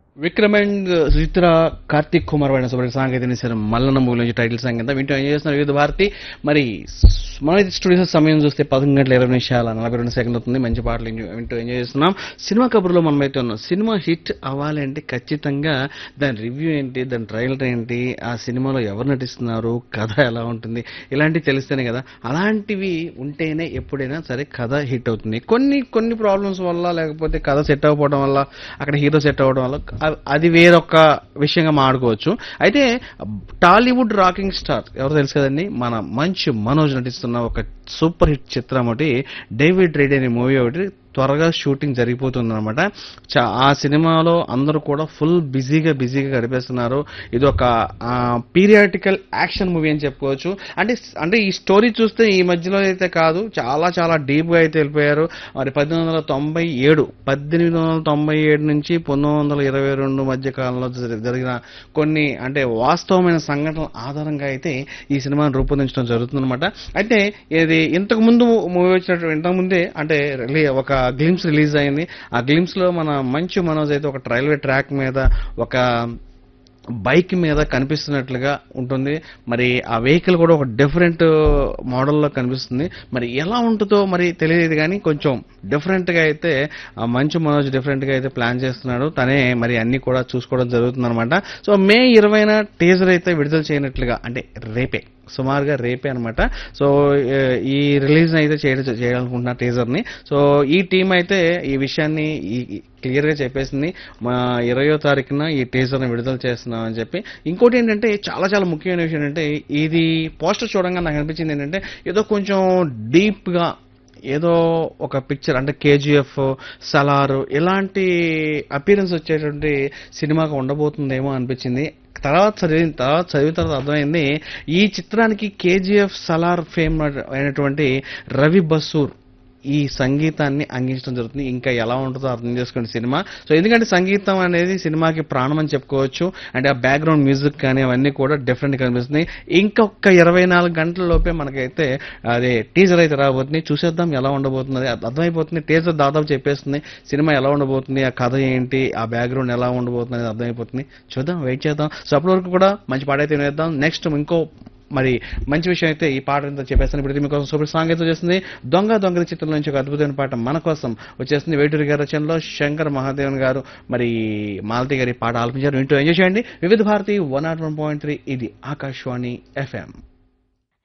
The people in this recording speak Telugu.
విక్రమ్ అండ్ సుచిత్ర కార్తిక్ కుమార్ వాడిన సుబ్రహ్మణ్య సాంకేతిక నిశారం మల్లన్న మూవీ నుంచి టైటిల్ సాంగ్ కింద వింటూ ఎంజాయ్ చేస్తున్నారు వివిధ భారతి మరి మన స్టూడియోస్ సమయం చూస్తే పదకొండు గంటల ఇరవై నిమిషాల నలభై రెండు సెకండ్ అవుతుంది మంచి పాటలు ఎంజాయ్- వింటూ ఎంజాయ్ చేస్తున్నాం సినిమా కబుర్లో మనం అయితే ఉన్నాం సినిమా హిట్ అవ్వాలి అంటే ఖచ్చితంగా దాని రివ్యూ ఏంటి దాని ట్రైలర్ ఏంటి ఆ సినిమాలో ఎవరు నటిస్తున్నారు కథ ఎలా ఉంటుంది ఇలాంటివి తెలిస్తేనే కదా అలాంటివి ఉంటేనే ఎప్పుడైనా సరే కథ హిట్ అవుతుంది కొన్ని కొన్ని ప్రాబ్లమ్స్ వల్ల లేకపోతే కథ సెట్ అవ్వకపోవడం వల్ల అక్కడ హీరో సెట్ అవ్వడం వల్ల అ- అది వేరొక విషయంగా మాడుకోవచ్చు అయితే టాలీవుడ్ రాకింగ్ స్టార్ ఎవరు తెలుసు కదండి మన మంచు మనోజ్ నటిస్తున్న ఒక సూపర్ హిట్ చిత్రం ఒకటి డేవిడ్ రెడ్ అనే మూవీ ఒకటి త్వరగా షూటింగ్ జరిగిపోతుంది అనమాట ఆ సినిమాలో అందరూ కూడా ఫుల్ బిజీగా బిజీగా గడిపేస్తున్నారు ఇది ఒక పీరియాటికల్ యాక్షన్ మూవీ అని చెప్పుకోవచ్చు అంటే అంటే ఈ స్టోరీ చూస్తే ఈ మధ్యలో అయితే కాదు చాలా చాలా డీప్ గా అయితే వెళ్ళిపోయారు మరి పద్దెనిమిది వందల తొంభై ఏడు పద్దెనిమిది వందల తొంభై ఏడు నుంచి పంతొమ్మిది వందల ఇరవై రెండు మధ్య కాలంలో జరి- జరిగిన కొన్ని అంటే వాస్తవమైన సంఘటనల ఆధారంగా అయితే ఈ సినిమాను రూపొందించడం జరుగుతుందన్నమాట అయితే ఇది ఇంతకు ముందు మూవీ వచ్చినట్టు ఇంతకు ముందే అంటే రిలీ- ఒక గ్లిమ్స్ రిలీజ్ అయింది ఆ గ్లిమ్స్ లో మన మంచు మనోజ్ అయితే ఒక రైల్వే ట్రాక్ మీద ఒక బైక్ మీద కనిపిస్తున్నట్లుగా ఉంటుంది మరి ఆ వెహికల్ కూడా ఒక డిఫరెంట్ మోడల్లో కనిపిస్తుంది మరి ఎలా ఉంటుందో మరి తెలియదు కానీ కొంచెం డిఫరెంట్ గా అయితే ఆ మంచు మనోజ్ డిఫరెంట్ గా అయితే ప్లాన్ చేస్తున్నాడు తనే మరి అన్ని కూడా చూసుకోవడం జరుగుతుంది అనమాట సో మే ఇరవైన టీజర్ అయితే విడుదల చేయనట్లుగా అంటే రేపే సుమారుగా రేపే అనమాట సో ఏ- ఈ రిలీజ్ అయితే చేయడం చేయాలనుకుంటున్నా టీజర్ ని సో ఈ టీం అయితే ఈ విషయాన్ని క్లియర్ గా చెప్పేసింది మా ఇరవయో తారీఖున ఈ టీజర్ ని విడుదల చేస్తున్నాం అని చెప్పి ఇంకోటి ఏంటంటే చాలా చాలా ముఖ్యమైన విషయం ఏంటంటే ఇది పోస్టర్ చూడంగా నాకు అనిపించింది ఏంటంటే ఏదో కొంచెం డీప్ గా ఏదో ఒక పిక్చర్ అంటే కేజీఎఫ్ సలార్ ఇలాంటి అపీరెన్స్ వచ్చేటువంటి సినిమాగా ఉండబోతుందేమో అనిపించింది తర్వాత చదివిన తర్వాత చదివిన తర్వాత అర్థమైంది ఈ చిత్రానికి కేజీఎఫ్ సలార్ ఫేమ్ అయినటువంటి రవి బసూర్ ఈ సంగీతాన్ని అందించడం జరుగుతుంది ఇంకా ఎలా ఉంటుందో అర్థం చేసుకోండి సినిమా సో ఎందుకంటే సంగీతం అనేది సినిమాకి ప్రాణం అని చెప్పుకోవచ్చు అండ్ ఆ బ్యాక్గ్రౌండ్ మ్యూజిక్ కానీ అవన్నీ కూడా డిఫరెంట్ కనిపిస్తున్నాయి ఇంకొక ఇరవై నాలుగు గంటల లోపే మనకైతే అదే టీజర్ అయితే రాబోతుంది చూసేద్దాం ఎలా ఉండబోతుంది అది అర్థమైపోతుంది టీజర్ దాదాపు చెప్పేస్తుంది సినిమా ఎలా ఉండబోతుంది ఆ కథ ఏంటి ఆ బ్యాక్గ్రౌండ్ ఎలా ఉండబోతుంది అనేది అర్థమైపోతుంది చూద్దాం వెయిట్ చేద్దాం సో అప్పటి వరకు కూడా మంచి పాట అయితే వినేద్దాం నెక్స్ట్ ఇంకో మరి మంచి విషయం అయితే ఈ పాట ఎంతో చెప్పేస్తాను ఇప్పుడు ఇది మీకోసం సూపర్ సాంగ్ అయితే చేస్తుంది దొంగ దొంగల చిత్రం నుంచి ఒక అద్భుతమైన పాట మన కోసం వచ్చేస్తుంది వేటూరి గారి రచనలో శంకర్ మహాదేవన్ గారు మరి మాలతి గారి పాట ఆలపించారు వింటూ ఎంజాయ్ చేయండి Vividh Bharati one nought one point three ఇది ఆకాశవాణి ఎఫ్ఎం